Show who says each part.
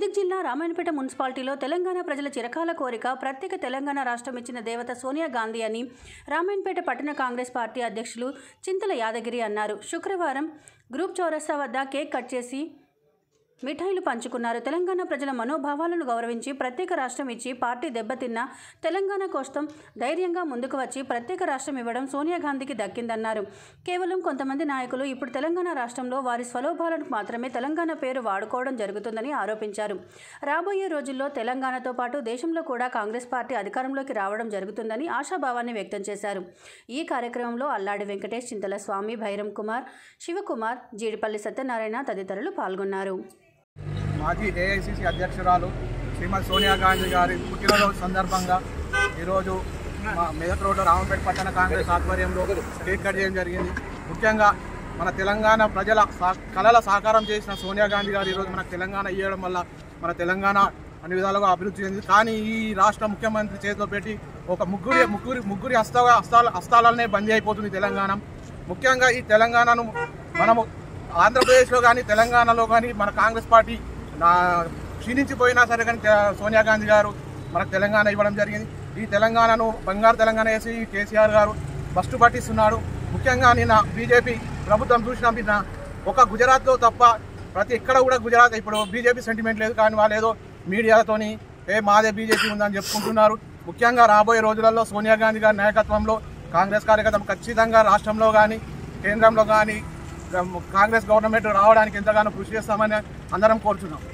Speaker 1: మెదక్ జిల్లా రామాయణపేట మున్సిపాలిటీలో తెలంగాణ ప్రజల చిరకాల కోరిక ప్రత్యేక తెలంగాణ రాష్ట్రం ఇచ్చిన దేవత సోనియా గాంధీ అని రామాయణపేట పట్టణ కాంగ్రెస్ పార్టీ అధ్యక్షులు చింతల యాదగిరి అన్నారు శుక్రవారం గ్రూప్ చౌరస్తా వద్ద కేక్ కట్ చేసి మిఠాయిలు పంచుకున్నారు తెలంగాణ ప్రజల మనోభావాలను గౌరవించి ప్రత్యేక రాష్ట్రం ఇచ్చి పార్టీ దెబ్బతిన్న తెలంగాణ కోసం ధైర్యంగా ముందుకు వచ్చి ప్రత్యేక రాష్ట్రం ఇవ్వడం సోనియా గాంధీకి దక్కిందన్నారు కేవలం కొంతమంది నాయకులు ఇప్పుడు తెలంగాణ రాష్ట్రంలో వారి స్వలోభాలకు మాత్రమే తెలంగాణ పేరు వాడుకోవడం జరుగుతుందని ఆరోపించారు రాబోయే రోజుల్లో తెలంగాణతో పాటు దేశంలో కూడా కాంగ్రెస్ పార్టీ అధికారంలోకి రావడం జరుగుతుందని ఆశాభావాన్ని వ్యక్తం చేశారు ఈ కార్యక్రమంలో అల్లాడి వెంకటేష్ చింతల స్వామి భైరం కుమార్ శివకుమార్ జీడిపల్లి సత్యనారాయణ తదితరులు పాల్గొన్నారు
Speaker 2: మాజీ ఏఐసిసి అధ్యక్షురాలు శ్రీమతి సోనియా గాంధీ గారి పుట్టినరోజు సందర్భంగా ఈరోజు మా మెదక్ రోడ్డు రామంపేట పట్టణ కాంగ్రెస్ ఆధ్వర్యంలో కేక్ కట్ చేయడం జరిగింది ముఖ్యంగా మన తెలంగాణ ప్రజల సా- కళల సాకారం చేసిన సోనియా గాంధీ గారు ఈరోజు మనకు తెలంగాణ ఇవ్వడం వల్ల మన తెలంగాణ అన్ని విధాలుగా అభివృద్ధి చెందింది కానీ ఈ రాష్ట్ర ముఖ్యమంత్రి చేతిలో పెట్టి ఒక ముగ్గురి ముగ్గురి ముగ్గురి హస్త హస్తాల హస్తాలనే బందీ అయిపోతుంది తెలంగాణ ముఖ్యంగా ఈ తెలంగాణను మనము ఆంధ్రప్రదేశ్లో కానీ తెలంగాణలో కానీ మన కాంగ్రెస్ పార్టీ నా క్షీణించిపోయినా సరే కానీ తె- సోనియా గాంధీ గారు మనకు తెలంగాణ ఇవ్వడం జరిగింది ఈ తెలంగాణను బంగారు తెలంగాణ వేసి కేసీఆర్ గారు బస్టు పట్టిస్తున్నాడు ముఖ్యంగా నిన్న బీజేపీ ప్రభుత్వం చూసిన నిన్న ఒక గుజరాత్లో తప్ప ప్రతి ఎక్కడ కూడా గుజరాత్ ఇప్పుడు బీజేపీ సెంటిమెంట్ లేదు కానీ వాళ్ళు ఏదో మీడియాతోని ఏ మాదే బీజేపీ ఉందని చెప్పుకుంటున్నారు ముఖ్యంగా రాబోయే రోజులలో సోనియా గాంధీ గారి నాయకత్వంలో కాంగ్రెస్ కార్యకర్తలు ఖచ్చితంగా రాష్ట్రంలో కానీ కేంద్రంలో కానీ కాంగ్రెస్ గవర్నమెంట్ రావడానికి ఎంతగానో కృషి చేస్తామని అందరం కోరుచున్నాం